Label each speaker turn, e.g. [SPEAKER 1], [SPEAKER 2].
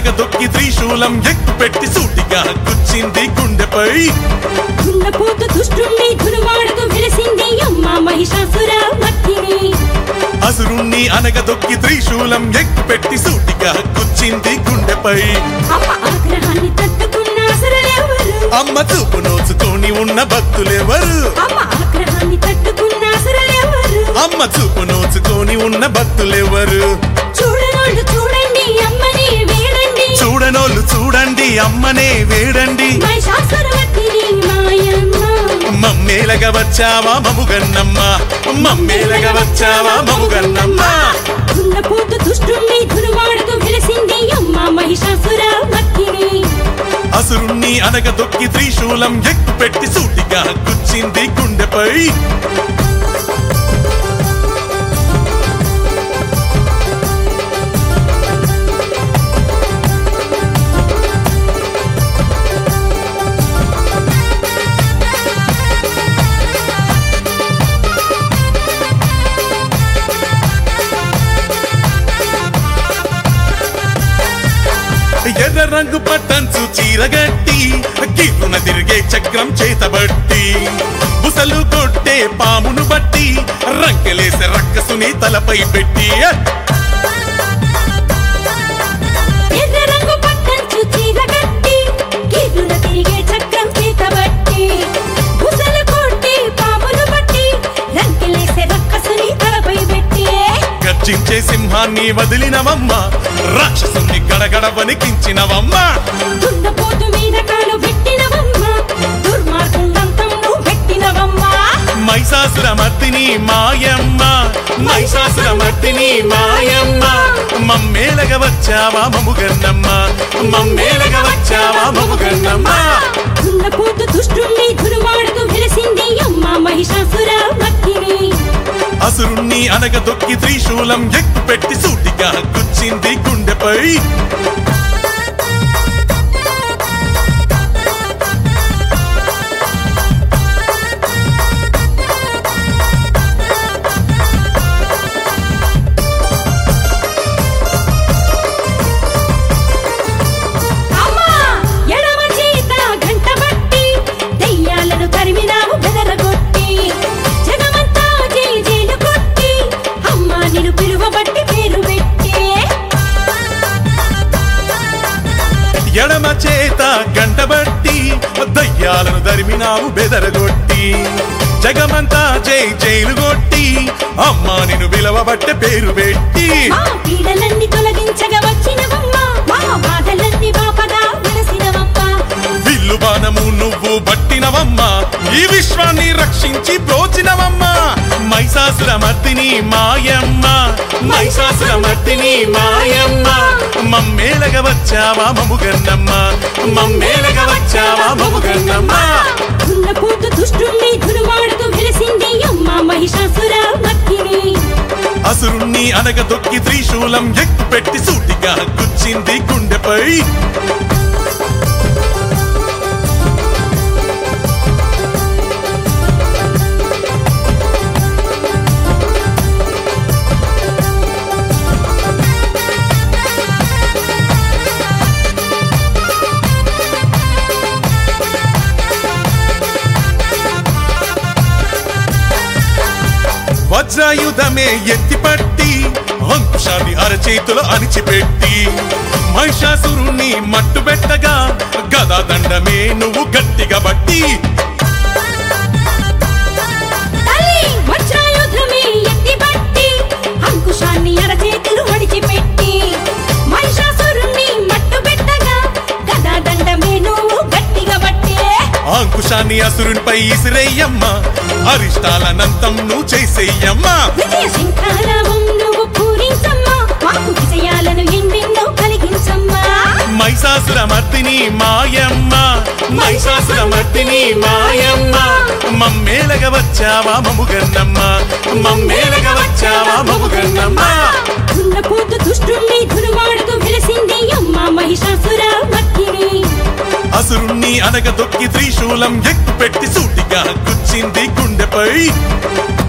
[SPEAKER 1] అనగదొక్కి త్రిశూలం ఎక్కు పెట్టి సూటిగా గుచ్చింది గుండెపై
[SPEAKER 2] దున్నపోతు దుష్టుణ్ణి దునువాడకు వెలిసింది అమ్మ మహిషాసుర మర్దిని
[SPEAKER 1] అసురుణ్ణి అనగదొక్కి త్రిశూలం ఎక్కు పెట్టి సూటిగా గుచ్చింది గుండెపై
[SPEAKER 2] అమ్మ ఆగ్రహాన్ని తట్టుకున్న అసురులెవరు
[SPEAKER 1] అమ్మ చూపు నోచుకొని ఉన్న భక్తులెవరు
[SPEAKER 2] అమ్మ ఆగ్రహాన్ని తట్టుకున్న అసురులెవరు
[SPEAKER 1] అమ్మ చూపు నోచుకొని ఉన్న భక్తులెవరు
[SPEAKER 2] చూడనోళ్ళు చూడండి అమ్మని వేడండి
[SPEAKER 1] చూడనోళ్ళు చూడండి అమ్మనే వేడండి
[SPEAKER 2] మహిషాసుర మర్దిని మాయమ్మ
[SPEAKER 1] మమ్మేలగా వచ్చావా మముగన్నమ్మ మమ్మేలగా వచ్చావా మముగన్నమ్మ
[SPEAKER 2] దున్నపోతు దుష్టుణ్ణి దునువాడకు వెలిసింది అమ్మ మహిషాసుర మర్దిని
[SPEAKER 1] అసురుణ్ణి అనగదొక్కి త్రిశూలం ఎక్కు పెట్టి సూటిగా గుచ్చింది గుండెపై ఎర్ర రంగు పట్టంచు చీరగట్టి గిర్రున తిరిగే చక్రం చేతబట్టి బుసలు కొట్టే పామును బట్టి రంకెలేసే రక్కసుని తలపై పెట్టి
[SPEAKER 2] ఎర్ర రంగు పట్టంచు చీర కట్టి గిర్రున తిరిగే చక్రం చేతబట్టి బుసలు కొట్టి పాములు బట్టి రంకెలేసే రక్కసుని తలపై పెట్టి
[SPEAKER 1] గర్జించే సింహాన్ని వదిలినవమ్మ రాక్షసుని గడగడ వణికించినవమ్మ
[SPEAKER 2] దున్నపోతు మీద కాలు పెట్టినవమ్మ దుర్మార్గంతం నువ్వు పెట్టినవమ్మ
[SPEAKER 1] మైసాసుర మర్దిని మాయమ్మ మైసాసుర మర్దిని మాయమ్మ మమ్మేలగ వచ్చావా మముగన్నమ్మ మమ్మేలగ వచ్చావా మముగన్నమ్మ
[SPEAKER 2] దున్నపోతు దుష్టుణ్ణి దునువాడకు వెలిసింది అమ్మ మహిషాసుర మర్దిని
[SPEAKER 1] అసురుణ్ణి అనగదొక్కి త్రిశూలం ఎక్కు పెట్టి సూటిగా గుచ్చింది గుండెపై
[SPEAKER 2] అమ్మా ఎడమ చేత గంట బట్టి దెయ్యాలను తరిమినావు బెదరగొట్టి జగమంతా జై జైలు కొట్టి అమ్మా నిన్ను పిలువబట్టి పేరు పెట్టి
[SPEAKER 1] ఎడమ చేత గంటబట్టి దయ్యాలను దరిమినావు బెదరగొట్టి జగమంతా జై జైలు కొట్టి అమ్మా నిన్ను విలవబట్టే పేరు పెట్టి
[SPEAKER 2] మా పీడలన్నీ తొలగించగా వచ్చినవమ్మా మా బాధలన్నీ బాపగా వెలసినవమ్మా
[SPEAKER 1] విల్లు బాణము నువ్వు బట్టినవమ్మా ఈ విశ్వాన్ని రక్షించి ప్రోచినవమ్మా మైసాసుర మర్దిని మాయమ్మ మైసాసుర మర్దిని మాయమ్మ మమ్మేలగ వచ్చావా మముగన్నమ్మ మమ్మేలగ వచ్చావా మముగన్నమ్మ
[SPEAKER 2] దున్నపోతు దుష్టుణ్ణి దునువాడకు వెలిసింది అమ్మ మహిషాసుర మర్దిని
[SPEAKER 1] అసురుణ్ణి అనగదొక్కి త్రిశూలం ఎక్కు పెట్టి సూటిగా గుచ్చింది గుండెపై వజ్రాయుధమే ఎత్తిపట్టి అంకుశాన్ని అరచేతులు అణిచిపెట్టి మహిషాసురుణ్ణి మట్టుబెట్టగా గదా దండమే నువ్వు గట్టిగా బట్టి
[SPEAKER 2] తల్లి వజ్రాయుధమే ఎత్తిపట్టి అంకుశాన్ని అరచేతులు అడిచిపెట్టి మహిషాసురుణ్ణి మట్టుబెట్టగా గదా దండమే నువ్వు గట్టిగా బట్టే
[SPEAKER 1] అంకుశాన్ని అసురునిపై ఇసిరేయమ్మ అరిష్టాలనంతం నువ్వు చేసేయమ్మా
[SPEAKER 2] విజయ శంఖారావం నువ్వు పూరించమ్మా మాకు విజయాలను ఎన్నెన్నో కలిగించమ్మా
[SPEAKER 1] మైసాసుర మర్దిని మాయమ్మ మైసాసుర మర్దిని మాయమ్మ మమ్మేలగ వచ్చావా మముగన్నమ్మ మమ్మేలగ వచ్చావా మముగన్నమ్మ
[SPEAKER 2] దున్నపోతు దుష్టుణ్ణి దునువాడకు వెలిసింది అమ్మ మహిషాసుర మర్దిని
[SPEAKER 1] అసురుణ్ణి అనగదొక్కి త్రిశూలం ఎక్కు పెట్టి సూటిగా గుచ్చింది గుండెపై